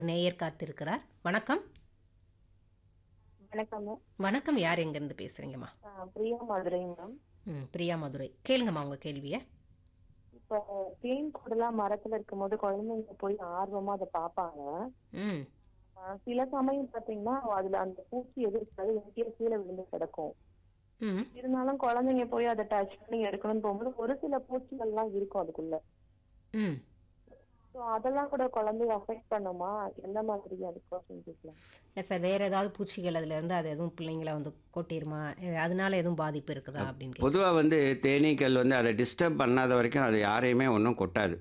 நேயர் காத்திருக்கிறார் வணக்கம் வணக்கங்க வணக்கம் யார் எங்கேருந்து பேசுறீங்கம்மா ஆ, பிரியா மதுரைங்க மேம் ம் பிரியா மதுரை கேளுங்கம்மா உங்க கேள்வியை இப்போ தேன் கூடலாம் மரத்துல இருக்கும்போது குழந்தைங்க போய் ஆர்வமா அதை பார்ப்பாங்க ம் ஆ, சில சமயம் பாத்தீங்கன்னா அதுல அந்த பூச்சி எதிர்க்காது எங்கேயோ கீழே விழுந்து கிடக்கும் ம் இருந்தாலும் குழந்தைங்க போய் அதை டச் பண்ணி எடுக்கணும்னு போகும்போது ஒரு சில பூச்சிகள்லாம் இருக்கும் அதுக்குள்ள ம் ஸோ அதெல்லாம் கூட குழந்தைய அஃபெக்ட் பண்ணுமா எந்த மாதிரி அதுக்கு செஞ்சுக்கலாம் இல்லை சார் வேற ஏதாவது பூச்சிகள் அதுல இருந்து அது எதுவும் பிள்ளைங்களை வந்து கொட்டிருமா அஹ் அதனால எதுவும் பாதிப்பு இருக்குதா அப்படின்னு கேக்குறேன். பொதுவாக வந்து தேனீக்கள் வந்து அதை டிஸ்டர்ப் பண்ணாத வரைக்கும் அது யாரையுமே ஒன்றும் கொட்டாது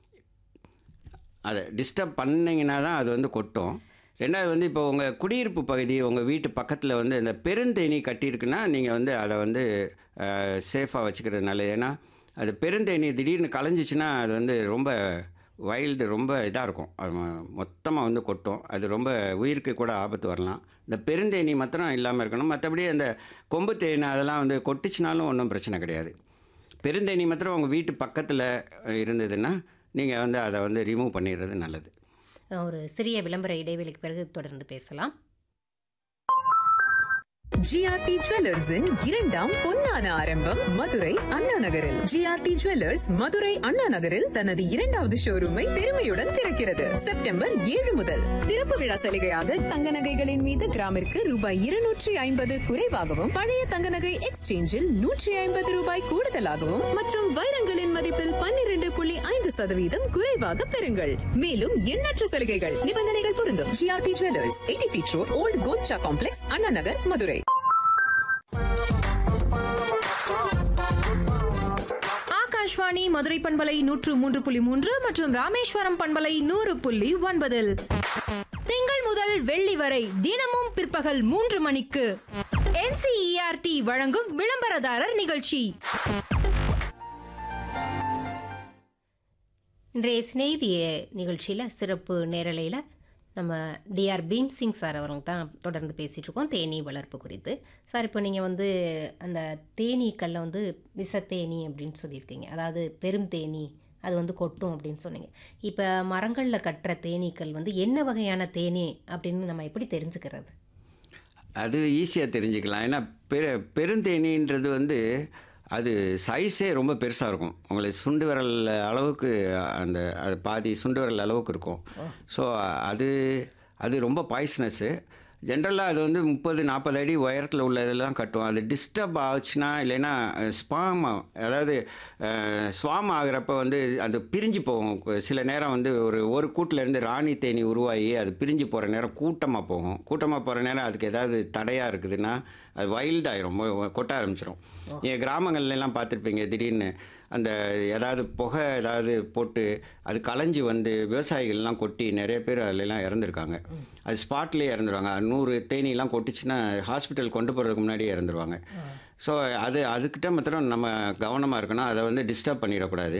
அதை டிஸ்டர்ப் பண்ணிங்கன்னா தான் அது வந்து கொட்டும் ரெண்டாவது வந்து இப்போ உங்கள் குடியிருப்பு பகுதி உங்கள் வீட்டு பக்கத்தில் வந்து இந்த பெருந்தேனி கட்டியிருக்குன்னா நீங்கள் வந்து அதை வந்து சேஃபாக வச்சுக்கிறது நல்லது ஏன்னா அது பெருந்தேனி திடீர்னு கலைஞ்சிச்சின்னா அது வந்து ரொம்ப வைல்டு ரொம்ப இதாக இருக்கும் அது மொத்தமாக வந்து கொட்டும் அது ரொம்ப உயிருக்கு கூட ஆபத்து வரலாம் இந்த பெருந்தேனி மாத்திரம் இல்லாமல் இருக்கணும் மற்றபடி அந்த கொம்பு தேனி அதெல்லாம் வந்து கொட்டுச்சுனாலும் ஒன்றும் பிரச்சனை கிடையாது பெருந்தேனி மாத்திரம் உங்கள் வீட்டு பக்கத்தில் இருந்ததுன்னா நீங்கள் வந்து அதை வந்து ரிமூவ் பண்ணிடுறது நல்லது அஹ் ஒரு சிறிய விளம்பர இடைவெளிக்கு பிறகு தொடர்ந்து பேசலாம் ஜிஆர்டி ஜுவல்லர்ஸின் இரண்டாம் பொன்னான ஆரம்பம் மதுரை அண்ணா நகரில் ஜிஆர்டி ஜுவல்லர்ஸ் மதுரை அண்ணா நகரில் தனது இரண்டாவது ஷோரூமை பெருமையுடன் திறக்கிறது செப்டம்பர் ஏழு முதல் திறப்பு விழா சலுகையாக தங்க நகைகளின் மீது கிராமிற்கு ரூபாய் இருநூற்றி ஐம்பது குறைவாகவும் பழைய தங்க நகை எக்ஸ்சேஞ்சில் நூற்றி ஐம்பது ரூபாய் கூடுதலாகவும் மற்றும் வைரங்களின் மதிப்பில் பன்னிரண்டு புள்ளி ஐந்து சதவீதம் குறைவாக பெறுங்கள் மேலும் எண்ணற்ற சலுகைகள் நிபந்தனைகள் பொருந்தும் GRT jewellers eighty feet road old Golcha complex Anna Nagar Madurai Akashvani Madurai பண்பலை நூற்று மூன்று புள்ளி மூன்று மற்றும் ராமேஸ்வரம் பண்பலை நூறு புள்ளி ஒன்பதில் திங்கள் முதல் வெள்ளி வரை தினமும் பிற்பகல் மூன்று மணிக்கு என்சிஇஆர்டி வழங்கும் விளம்பரதாரர் நிகழ்ச்சி இன்றைய சிநேகிதிய நிகழ்ச்சியில் சிறப்பு நேரலையில் நம்ம டிஆர் பீம் சிங் சார் அவர்கள் தான் தொடர்ந்து பேசிகிட்டு இருக்கோம் தேனீ வளர்ப்பு குறித்து சார் இப்போ நீங்கள் வந்து அந்த தேனீக்களில் வந்து விஷத்தேனி அப்படின்னு சொல்லியிருக்கீங்க அதாவது பெரும் தேனீ அது வந்து கொட்டும் அப்படின்னு சொன்னீங்க இப்போ மரங்களில் கட்டுற தேனீக்கள் வந்து என்ன வகையான தேனீ அப்படின்னு நம்ம எப்படி தெரிஞ்சுக்கிறது அது ஈஸியாக தெரிஞ்சுக்கலாம் ஏன்னா பெரு பெருந்தேனின்றது வந்து அது சைஸே ரொம்ப பெருசாக இருக்கும் உங்களுக்கு சுண்டு விரல் அளவுக்கு அந்த அது பாதி சுண்டு விரல் அளவுக்கு இருக்கும் ஸோ அது அது ரொம்ப பாய்ஸ்னஸ்ஸு ஜென்ரலாக அது வந்து முப்பது நாற்பது அடி உயரத்தில் உள்ள இதெல்லாம் கட்டும் அது டிஸ்டர்ப் ஆச்சுன்னா இல்லைன்னா ஸ்பாம் அதாவது ஸ்வாம் ஆகிறப்ப வந்து அது பிரிஞ்சு போகும் சில நேரம் வந்து ஒரு ஒரு கூட்டிலேருந்து ராணி தேனி உருவாகி அது பிரிஞ்சு போகிற நேரம் கூட்டமாக போகும் கூட்டமாக போகிற நேரம் அதுக்கு ஏதாவது தடையாக இருக்குதுன்னா அது வைல்ட் ஆயிரும் மொ- கொட்ட ஆரம்பிச்சிடும் என் கிராமங்கள்ல எல்லாம் பார்த்துருப்பீங்க திடீர்னு அந்த ஏதாவது புகை ஏதாவது போட்டு அது களைஞ்சு வந்து விவசாயிகள்லாம் கொட்டி நிறைய பேர் அதுலலாம் இறந்துருக்காங்க அது ஸ்பாட்லேயே இறந்துருவாங்க நூறு தேனீலாம் கொட்டிச்சுன்னா ஹாஸ்பிட்டல் கொண்டு போகிறதுக்கு முன்னாடியே இறந்துருவாங்க ஸோ அது அதுக்கிட்ட மாத்திரம் நம்ம கவனமாக இருக்கணும் அதை வந்து டிஸ்டர்ப் பண்ணிடக்கூடாது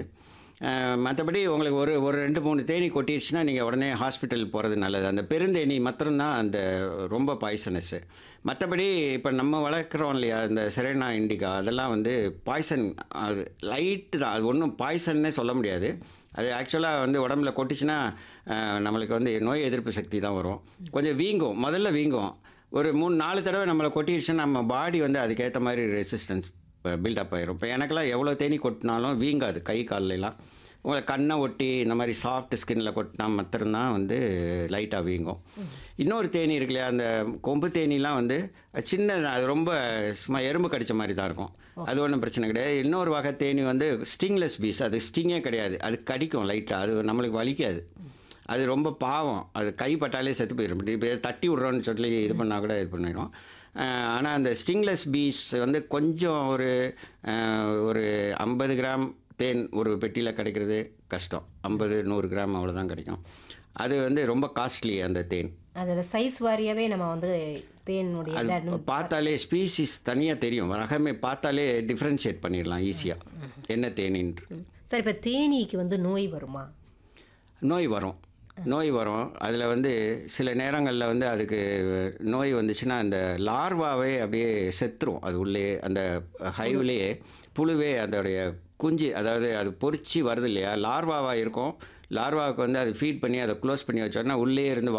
மற்றபடி உங்களுக்கு ஒரு ஒரு ரெண்டு மூணு தேனி கொட்டிடுச்சுன்னா நீங்கள் உடனே ஹாஸ்பிட்டல் போகிறது நல்லது அந்த பெருந்தேனி மாத்திரம்தான் அந்த ரொம்ப பாய்சனஸ்ஸு மற்றபடி இப்போ நம்ம வளர்க்குறோம் இல்லையா இந்த செரேனா இண்டிகா அதெல்லாம் வந்து பாய்சன் அது லைட்டு தான் அது ஒன்றும் பாய்சன்னே சொல்ல முடியாது அது ஆக்சுவலாக வந்து உடம்புல கொட்டிச்சுன்னா அஹ், நம்மளுக்கு வந்து நோய் எதிர்ப்பு சக்தி தான் வரும் கொஞ்சம் வீங்கும் முதல்ல வீங்கும் ஒரு மூணு நாலு தடவை நம்மளை கொட்டிடுச்சுன்னா நம்ம பாடி வந்து அதுக்கேற்ற மாதிரி ரெசிஸ்டன்ஸ் பில்டப் ஆயிரும் இப்போ எனக்கெல்லாம் எவ்வளோ தேனி கொட்டினாலும் வீங்காது கை கால்லலாம் உங்களை கண்ணை ஒட்டி இந்த மாதிரி சாஃப்ட் ஸ்கின்ல கொட்டினா மாத்திரம்தான் வந்து லைட்டாக வீங்கும் இன்னொரு தேனி இருக்கு இல்லையா அந்த கொம்பு தேனிலாம் வந்து சின்னது அது ரொம்ப சும்மா எறும்பு கடிச்ச மாதிரி தான் இருக்கும் அது ஒன்றும் பிரச்சனை கிடையாது இன்னொரு வகை தேனி வந்து ஸ்டிங்லெஸ் பீஸ் அது ஸ்டிங்கே கிடையாது அது கடிக்கும் லைட்டாக அது நம்மளுக்கு வலிக்காது அது ரொம்ப பாவம் அது கைப்பட்டாலே செத்து போயிடும் இப்போ தட்டி விட்றோன்னு சொல்லி இது பண்ணால் கூட இது பண்ணிடும் ஆனால் அந்த ஸ்டிங்லெஸ் பீஸ் வந்து கொஞ்சம் ஒரு அஹ், ஒரு ஐம்பது கிராம் தேன் ஒரு பெட்டியில் கிடைக்கிறது கஷ்டம் ஐம்பது நூறு கிராம் அவ்வளோதான் கிடைக்கும் அது வந்து ரொம்ப காஸ்ட்லி அந்த தேன் அதில் சைஸ் வாரியாகவே நம்ம வந்து தேனுடைய அது இதா- பார்த்தாலே ஸ்பீசிஸ் தனியாக தெரியும் ரகமே பார்த்தாலே டிஃப்ரென்ஷியேட் பண்ணிடலாம் ஈஸியாக என்ன தேனின்று சார் இப்போ தேனீக்கு வந்து நோய் வருமா நோய் வரும் நோய் வரும் அதில் வந்து சில நேரங்களில் வந்து அதுக்கு நோய் வந்துச்சுன்னா அந்த லார்வாவே அப்படியே செத்துரும் அது உள்ளே அந்த ஹைவ்லேயே புழுவே அதோடைய குஞ்சு அதாவது அது பொறிச்சு வருது இல்லையா லார்வாவாக இருக்கும் லார்வாவுக்கு வந்து அது ஃபீட் பண்ணி அதை க்ளோஸ் பண்ணி வச்சோன்னா உள்ளே இருந்து